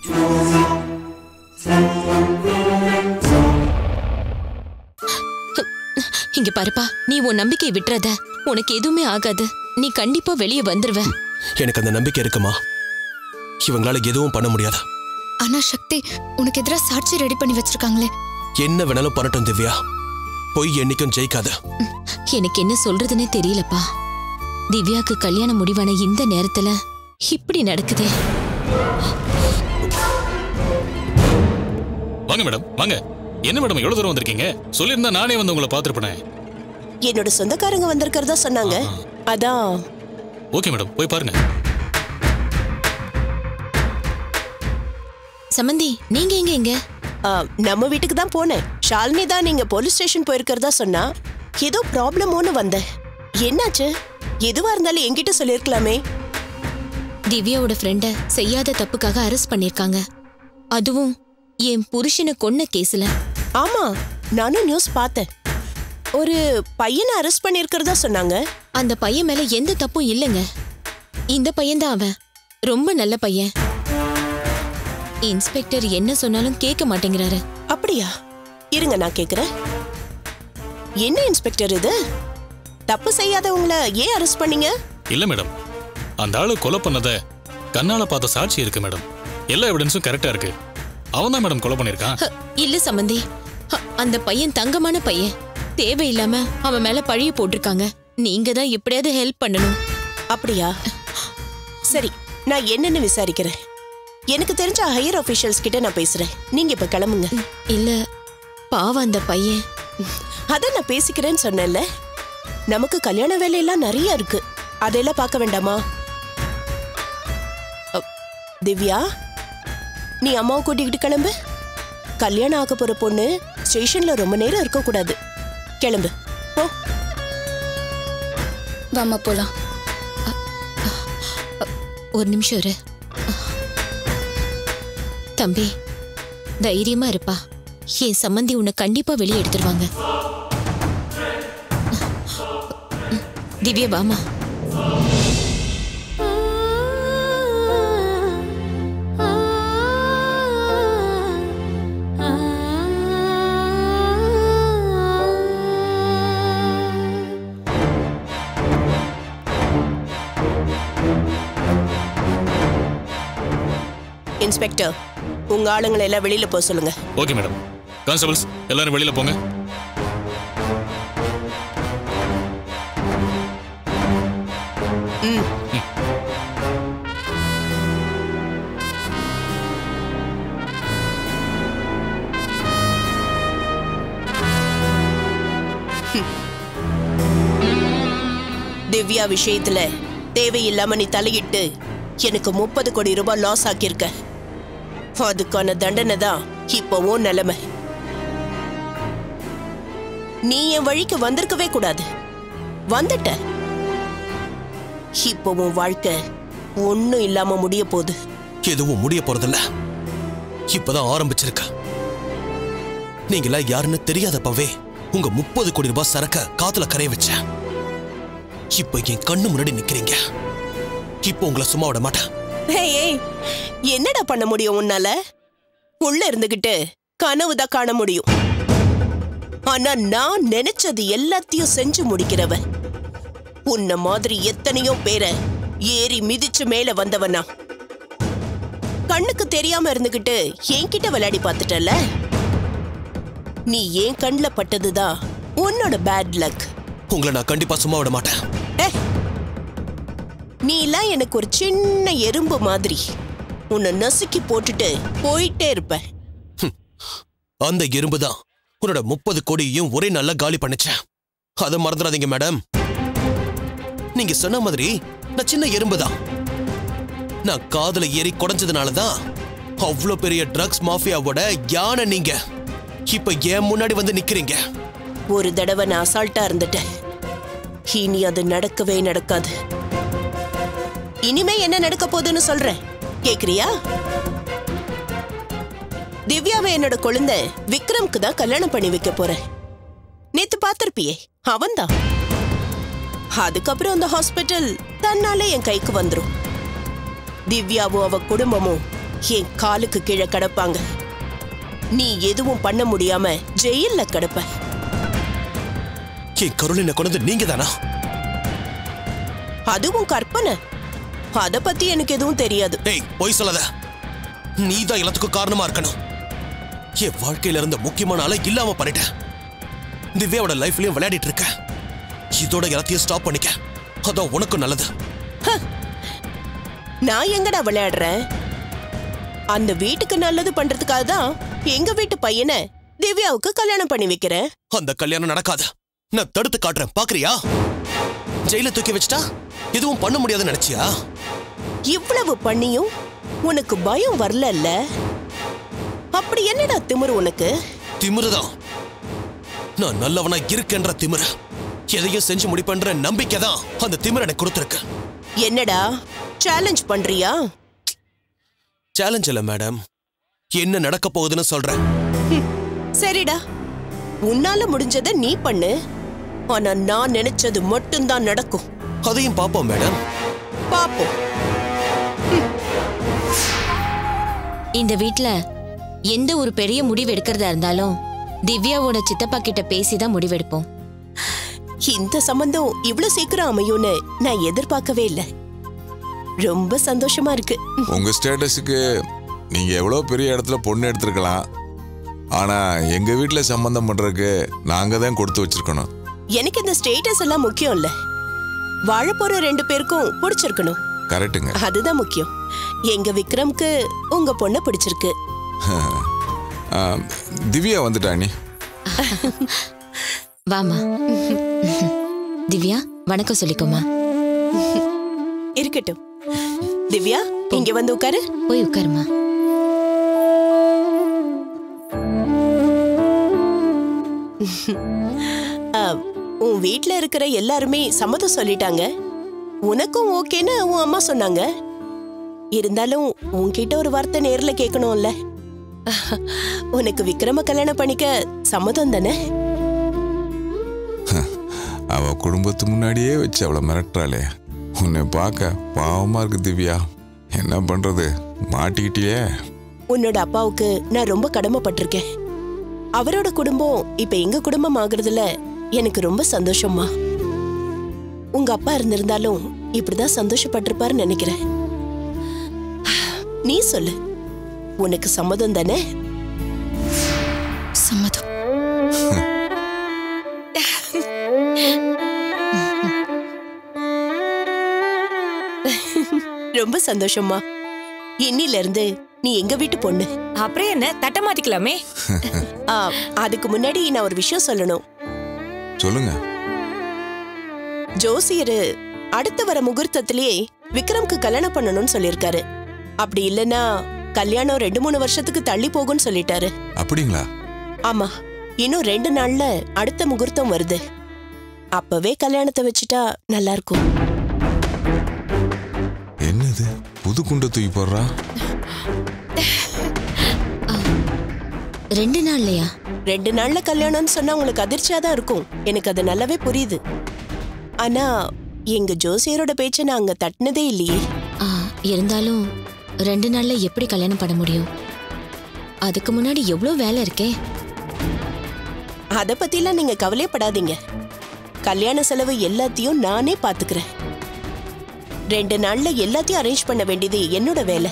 இங்க பாருப்பா நீ உன் நம்பிக்கையை விட்டுறத உனக்கு எதுவுமே ஆகாது நீ கண்டிப்பா வெளியே வந்துருவ எனக்கு அந்த நம்பிக்கை இருக்குமா இவங்களால எதுவும் பண்ண முடியாது ஆனா சக்தி உனக்கு எதிரா சாட்சி ரெடி பண்ணி வச்சிருக்காங்களே என்ன வேணாலும் பண்ணட்டும் திவ்யா பொய் என்னைக்கும் ஜெயிக்காது எனக்கு என்ன சொல்றதுன்னே தெரியலப்பா திவ்யாக்கு கல்யாணம் முடிவான இந்த நேரத்துல இப்படி நடக்குதே வாங்க மேடம் வாங்க என்ன மேடம் எவ்வளவு தூரம் வந்திருக்கீங்க சொல்லியிருந்தா நானே வந்து உங்களை பார்த்துருப்பேனே என்னோட சொந்தக்காரங்க வந்திருக்கிறதா சொன்னாங்க அதான் ஓகே மேடம் போய் பாருங்க சமந்தி நீங்க எங்க எங்க ஆ, நம்ம வீட்டுக்கு தான் போனேன் ஷாலினி தான் நீங்க போலீஸ் ஸ்டேஷன் போயிருக்கிறதா சொன்னா ஏதோ ப்ராப்ளமோன்னு வந்தேன் என்னாச்சு எதுவா இருந்தாலும் என்கிட்ட சொல்லிருக்கலாமே திவ்யாவோட ஃப்ரெண்ட செய்யாத தப்புக்காக அரெஸ்ட் பண்ணிருக்காங்க அதுவும் என் புருஷனை கொன்ன கேஸ்ல ஆமா நானும் நியூஸ் பார்த்தேன் ஒரு பையனை அரெஸ்ட் பண்ணிருக்கிறதா சொன்னாங்க அந்த பையன் மேல எந்த தப்பும் இல்லைங்க இந்த பையன் தான் அவன் ரொம்ப நல்ல பையன் இன்ஸ்பெக்டர் என்ன சொன்னாலும் கேட்க மாட்டேங்கிறாரு அப்படியா இருங்க நான் கேக்குறேன் என்ன இன்ஸ்பெக்டர் இது தப்பு செய்யாதவங்கள ஏன் அரெஸ்ட் பண்ணீங்க இல்ல மேடம் அந்த ஆளு கொலை பண்ணத கண்ணால பார்த்த சாட்சி இருக்கு மேடம் எல்லா எவிடன்ஸும் கரெக்டா இருக்கு அவன் தான் மேடம் கொலை பண்ணிருக்கான் ஹ, இல்ல சம்பந்தி ஹ, அந்த பையன் தங்கமான பையன் தேவையில்லாம அவன் மேல பழிய போட்டிருக்காங்க நீங்க தான் எப்படியாவது ஹெல்ப் பண்ணணும் அப்படியா சரி நான் என்னன்னு விசாரிக்கிறேன் எனக்கு தெரிஞ்ச ஹையர் அபிஷியல்ஸ் கிட்ட நான் பேசுறேன் நீங்க இப்ப கிளம்புங்க இல்ல பாவம் அந்த பையன் அதான் நான் பேசிக்கிறேன்னு சொன்னேன்ல நமக்கு கல்யாண வேலையெல்லாம் நிறைய இருக்கு அதெல்லாம் பார்க்க வேண்டாமா அ, திவ்யா நீ அம்மாவை கூட்டிக்கிட்டு கிளம்பு கல்யாணம் ஆக போற பொண்ணு ஸ்டேஷன்ல ரொம்ப நேரம் இருக்க கூடாது கிளம்பு போ வாமா போலாம் ஒரு நிமிஷம் இரு தம்பி தைரியமா இருப்பா என் சம்மந்தி உன்னை கண்டிப்பா வெளியே எடுத்துருவாங்க திவ்யா வாமா இன்ஸ்பெக்டர் உங்க ஆளுங்களை எல்லாம் வெளியில போக சொல்லுங்க ஓகே மேடம் கான்ஸ்டபிள்ஸ் எல்லாரும் வெளியில போங்க திவ்யா விஷயத்துல தேவையில்லாம நீ தலையிட்டு எனக்கு முப்பது கோடி ரூபாய் லாஸ் ஆக்கியிருக்க அதுக்கான தண்டனை தான் இப்போவும் நிலைமை நீ என் வழிக்கு வந்திருக்கவே கூடாது வந்துட்ட இப்போ உன் வாழ்க்கை ஒன்னும் இல்லாம முடிய போகுது எதுவும் முடிய போறதில்ல இப்பதான் ஆரம்பிச்சிருக்க நீங்களா யாருன்னு தெரியாதப்பவே உங்க முப்பது கோடி ரூபாய் சரக்க காத்துல கரைய வச்சேன் இப்ப என் கண்ணு முன்னாடி நிக்கிறீங்க இப்போ உங்களை சும்மா விட மாட்டேன் ஏய், ஏய் என்னடா பண்ண முடியும் உன்னால உள்ள இருந்துகிட்டு கனவு தான் காண முடியும் ஆனா நான் நினைச்சது எல்லாத்தையும் செஞ்சு முடிக்கிறவன் உன்ன மாதிரி எத்தனையோ பேரை ஏறி மிதிச்சு மேல வந்தவனா கண்ணுக்கு தெரியாம இருந்துகிட்டு என்கிட்ட விளையாடி பார்த்துட்டல நீ ஏன் கண்ணுல பட்டதுதான் உன்னோட பேட் லக் உங்களை நான் கண்டிப்பா சும்மா விட மாட்டேன் ஏய், நீலாம் எனக்கு ஒரு சின்ன எறும்பு மாதிரி உன்னை நசுக்கி போட்டுட்டு போயிட்டே இருப்ப அந்த எறும்பு தான் உன்னோட முப்பது கோடியையும் ஒரே நாள்ல காலி பண்ணுச்சேன் அதை மறந்துடாதீங்க மேடம் நீங்க சொன்ன மாதிரி நான் சின்ன எறும்பு தான் நான் காதுல ஏறி குடைஞ்சதுனால தான் அவ்வளோ பெரிய ட்ரக்ஸ் மாஃபியாவோட யானை நீங்க இப்ப என் முன்னாடி வந்து நிக்கிறீங்க ஒரு தடவை நான் அசால்ட்டா இருந்துட்டேன் இனி அது நடக்கவே நடக்காது இனிமே என்ன நடக்க போகுதுன்னு சொல்றேன் கேக்குறியா திவ்யாவை என்னோட குழந்தை விக்ரம்க்கு தான் கல்யாணம் பண்ணி வைக்க போறேன் நேத்து பார்த்திருப்பியே அவன்தான் அதுக்கப்புறம் அந்த ஹாஸ்பிட்டல் தன்னாலே என் கைக்கு வந்துரும் திவ்யாவும் அவ குடும்பமும் என் காலுக்கு கீழே கிடப்பாங்க நீ எதுவும் பண்ண முடியாம ஜெயில்ல கிடப்ப என் கருளினை கொண்டு நீங்க தானா அதுவும் கற்பனை அத பத்தி எனக்கு எதுவும் தெரியாது டேய் பொய் சொல்லாத நீ தான் எல்லாத்துக்கும் காரணமா இருக்கணும் என் வாழ்க்கையில இருந்த முக்கியமான ஆளை இல்லாம பண்ணிட்டேன் திவ்யாவோட லைஃப்லயும் விளையாடிட்டு இருக்க இதோட எல்லாத்தையும் ஸ்டாப் பண்ணிக்க அதான் உனக்கும் நல்லது நான் எங்கடா விளையாடுறேன் அந்த வீட்டுக்கு நல்லது பண்றதுக்காக தான் எங்க வீட்டு பையனை திவ்யாவுக்கு கல்யாணம் பண்ணி வைக்கிறேன் அந்த கல்யாணம் நடக்காது நான் தடுத்து காட்டுறேன் பாக்குறியா ஜெயில தூக்கி வச்சுட்டா எதுவும் பண்ண முடியாதுன்னு நினைச்சியா இவ்வளவு பண்ணியும் உனக்கு பயம் வரலல்ல அப்படி என்னடா திமிரு உனக்கு திமிருதான் நான் நல்லவனா இருக்கேன்ற திமிரு எதையும் செஞ்சு முடிப்பேன்ற நம்பிக்கை தான் அந்த திமிரு எனக்கு கொடுத்துருக்கு என்னடா சேலஞ்ச் பண்றியா சேலஞ்ச் இல்ல மேடம் என்ன நடக்க போகுதுன்னு சொல்றேன் சரிடா உன்னால முடிஞ்சதை நீ பண்ணு ஆனா நான் நினைச்சது மட்டும்தான் நடக்கும் அதையும் பாப்போம் மேடம் பாப்போம் இந்த வீட்ல எந்த ஒரு பெரிய முடிவு எடுக்கிறதா இருந்தாலும் திவ்யாவோட சித்தப்பா கிட்ட பேசி தான் முடிவெடுப்போம் இந்த சம்பந்தம் இவ்ளோ சீக்கிரம் அமையும்னு நான் எதிர்பார்க்கவே இல்லை ரொம்ப சந்தோஷமா இருக்கு உங்க ஸ்டேட்டஸுக்கு நீங்க எவ்வளோ பெரிய இடத்துல பொண்ணு எடுத்திருக்கலாம் ஆனா எங்க வீட்ல சம்பந்தம் பண்றதுக்கு நாங்க தான் கொடுத்து வச்சிருக்கணும் எனக்கு இந்த ஸ்டேட்டஸ் எல்லாம் முக்கியம் இல்ல வாழ போற ரெண்டு பேருக்கும் பிடிச்சிருக்கணும் கரெக்டுங்க அதுதான் முக்கியம் எங்க விக்ரம்க்கு உங்க பொண்ண பிடிச்சிருக்கு ஆ, திவ்யா வந்துட்டா நீ வாமா திவ்யா வணக்கம் சொல்லிக்கோமா இருக்கட்டும் திவ்யா இங்க வந்து உட்காரு போய் உட்காருமா ஆ, உன் வீட்ல இருக்கிற எல்லாருமே சம்மதம் சொல்லிட்டாங்க உனக்கும் ஓகேன்னு உன் அம்மா சொன்னாங்க இருந்தாலும் உன்கிட்ட ஒரு வார்த்தை நேர்ல கேட்கணும்ல உனக்கு விக்ரம கல்யாணம் பண்ணிக்க சம்மதம் தானே அவ குடும்பத்து முன்னாடியே வச்சு அவளை மிரட்டுறாளே உன்னை பார்க்க பாவமா இருக்கு திவ்யா என்ன பண்றது மாட்டிக்கிட்டியே உன்னோட அப்பாவுக்கு நான் ரொம்ப கடமைப்பட்டிருக்கேன் அவரோட குடும்பம் இப்ப எங்க குடும்பம் ஆகுறதுல எனக்கு ரொம்ப சந்தோஷமா உங்க அப்பா இருந்திருந்தாலும் இப்படிதான் சந்தோஷப்பட்டிருப்பாருன்னு நினைக்கிறேன் நீ சொல்லு உனக்கு சம்மதம் தானே சம்மதம் ரொம்ப சந்தோஷமா இன்னில இருந்து நீ எங்க வீட்டு பொண்ணு அப்புறம் என்ன தட்ட மாத்திக்கலாமே ஆ, அதுக்கு முன்னாடி நான் ஒரு விஷயம் சொல்லணும் சொல்லுங்க ஜோசியரு அடுத்த வர முகூர்த்தத்திலேயே விக்ரம்க்கு கல்யாணம் பண்ணணும்னு சொல்லியிருக்காரு அப்படி இல்லைன்னா கல்யாணம் ரெண்டு மூணு வருஷத்துக்கு தள்ளி போகும்னு சொல்லிட்டாரு அப்படிங்களா ஆமா இன்னும் ரெண்டு நாள்ல அடுத்த முகூர்த்தம் வருது அப்பவே கல்யாணத்தை வச்சுட்டா நல்லா இருக்கும் என்னது புது குண்டை தூக்கி போடுறா ரெண்டு நாள்லையா ரெண்டு நாள்ல கல்யாணம்னு சொன்னா உங்களுக்கு அதிர்ச்சியா தான் இருக்கும் எனக்கு அது நல்லாவே புரியுது ஆனா எங்க ஜோசியரோட பேச்சை நான் அங்க தட்டினதே இல்லையே ஆ, இருந்தாலும் ரெண்டு நாள்ல எப்படி கல்யாணம் பண்ண முடியும் அதுக்கு முன்னாடி எவ்வளோ வேலை இருக்கே அத பத்திலாம் நீங்க கவலைப்படாதீங்க கல்யாண செலவு எல்லாத்தையும் நானே பாத்துக்கிறேன் ரெண்டு நாள்ல எல்லாத்தையும் அரேஞ்ச் பண்ண வேண்டியது என்னோட வேலை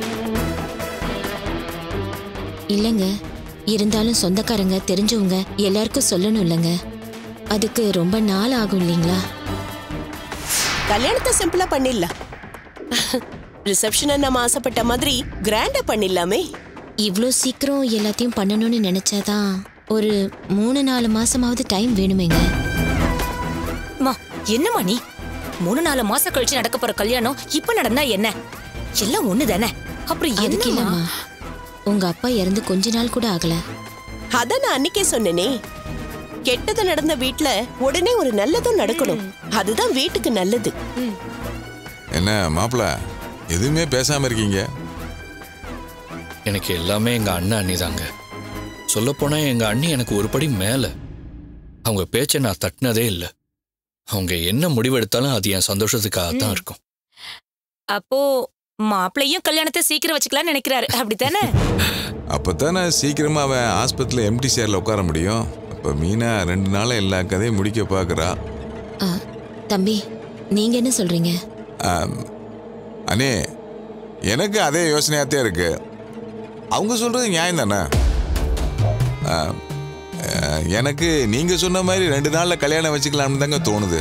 இல்லைங்க இருந்தாலும் சொந்தக்காரங்க தெரிஞ்சவங்க எல்லாருக்கும் சொல்லணும் இல்லைங்க அதுக்கு ரொம்ப நாள் ஆகும் இல்லைங்களா கல்யாணத்தை சிம்பிளா பண்ணிடலாம் ரிசப்ஷனை நம்ம ஆசைப்பட்ட மாதிரி கிராண்டா பண்ணிடலாமே இவ்வளோ சீக்கிரம் எல்லாத்தையும் பண்ணணும்னு நினைச்சாதான் ஒரு மூணு நாலு மாசமாவது டைம் வேணுமேங்க அம்மா என்னம்மா நீ மூணு நாலு மாசம் கழிச்சு நடக்க போற கல்யாணம் இப்ப நடந்தா என்ன எல்லாம் ஒண்ணு தானே அப்புறம் அதுக்கு என்னம்மா இல்லம்மா உங்க அப்பா இறந்து கொஞ்ச நாள் கூட ஆகல அதான் நான் அன்னைக்கே சொன்னேனே கெட்டது நடந்த வீட்ல உடனே ஒரு நல்லதும் நடக்கணும் அதுதான் வீட்டுக்கு நல்லது என்ன மாப்பிள்ள எதுவுமே பேசாம இருக்கீங்க எனக்கு எல்லாமே எங்க அண்ணன் அண்ணி தாங்க சொல்லப்போனா எங்க அண்ணி எனக்கு ஒரு படி மேல அவங்க பேச்சை நான் தட்டினதே இல்லை அவங்க என்ன முடிவெடுத்தாலும் அது என் சந்தோஷத்துக்காக தான் இருக்கும் அப்போ மாப்பிள்ளையும் கல்யாணத்தை சீக்கிரம் வச்சுக்கலாம்னு நினைக்கிறாரு அப்படித்தானே அப்பத்தானே சீக்கிரமா அவன் ஆஸ்பத்திரியில் எம்டி சேர்ல உட்கார முடியும் அப்ப மீனா ரெண்டு நாளா எல்லா கதையும் முடிக்க பார்க்கறா ஆ, தம்பி நீங்க என்ன சொல்றீங்க ஆம், அண்ணே எனக்கு அதே யோசனையாத்தே இருக்கு அவங்க சொல்றது நியாயம் தானே ஆம், ஆ, எனக்கு நீங்க சொன்ன மாதிரி ரெண்டு நாள்ல கல்யாணம் வச்சுக்கலாம்னு தாங்க தோணுது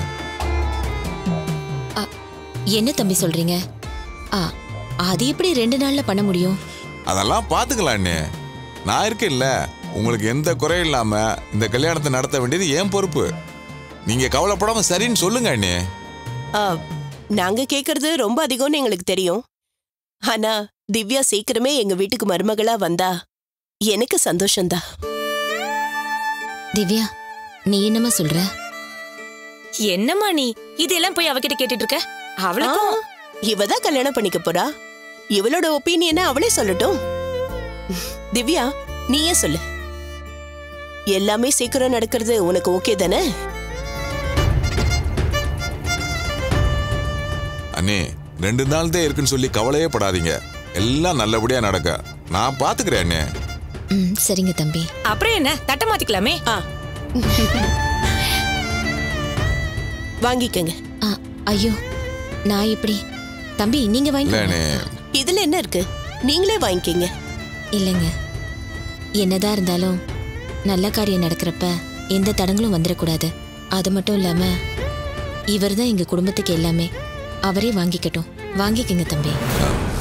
என்ன தம்பி சொல்றீங்க ஆ அது எப்படி ரெண்டு நாள்ல பண்ண முடியும் அதெல்லாம் பார்த்துக்கலாம் அண்ணே நான் இருக்கேன்ல உங்களுக்கு எந்த குறையும் இல்லாம இந்த கல்யாணத்தை நடத்த வேண்டியது ஏன் பொறுப்பு நீங்க கவலைப்படாம சரின்னு சொல்லுங்க அண்ணே ஆ, நாங்க கேக்குறது ரொம்ப அதிகம்னு எங்களுக்கு தெரியும் ஆனா திவ்யா சீக்கிரமே எங்க வீட்டுக்கு மருமகளா வந்தா எனக்கு சந்தோஷம்தான் திவ்யா நீ என்னம்மா சொல்ற என்னம்மா நீ இதெல்லாம் போய் அவகிட்ட கேட்டுட்டு இருக்க அவளுக்கும் இவ தான் கல்யாணம் பண்ணிக்க போறா இவளோட ஒப்பீனியனை அவளே சொல்லட்டும் திவ்யா நீயே சொல்லு எல்லாமே சீக்கிரம் நடக்கிறது உனக்கு ஓகே தானே அண்ணே ரெண்டு நாள் தான் இருக்குன்னு சொல்லி கவலையே படாதீங்க எல்லாம் நல்லபடியா நடக்க நான் பாத்துக்கிறேன் அண்ணே ம் சரிங்க தம்பி அப்புறம் என்ன தட்ட மாத்திக்கலாமே ஆ வாங்கிக்கங்க ஆ ஐயோ நான் எப்படி தம்பி நீங்க இல்ல வாங்கி அண்ணே இதுல என்ன இருக்கு நீங்களே வாங்கிக்கங்க இல்லைங்க என்னதான் இருந்தாலும் நல்ல காரியம் நடக்கிறப்ப எந்த தடங்களும் வந்துடக்கூடாது அது மட்டும் இல்லாம இவர் தான் எங்க குடும்பத்துக்கு எல்லாமே அவரே வாங்கிக்கட்டும் வாங்கிக்கங்க தம்பி ஆ,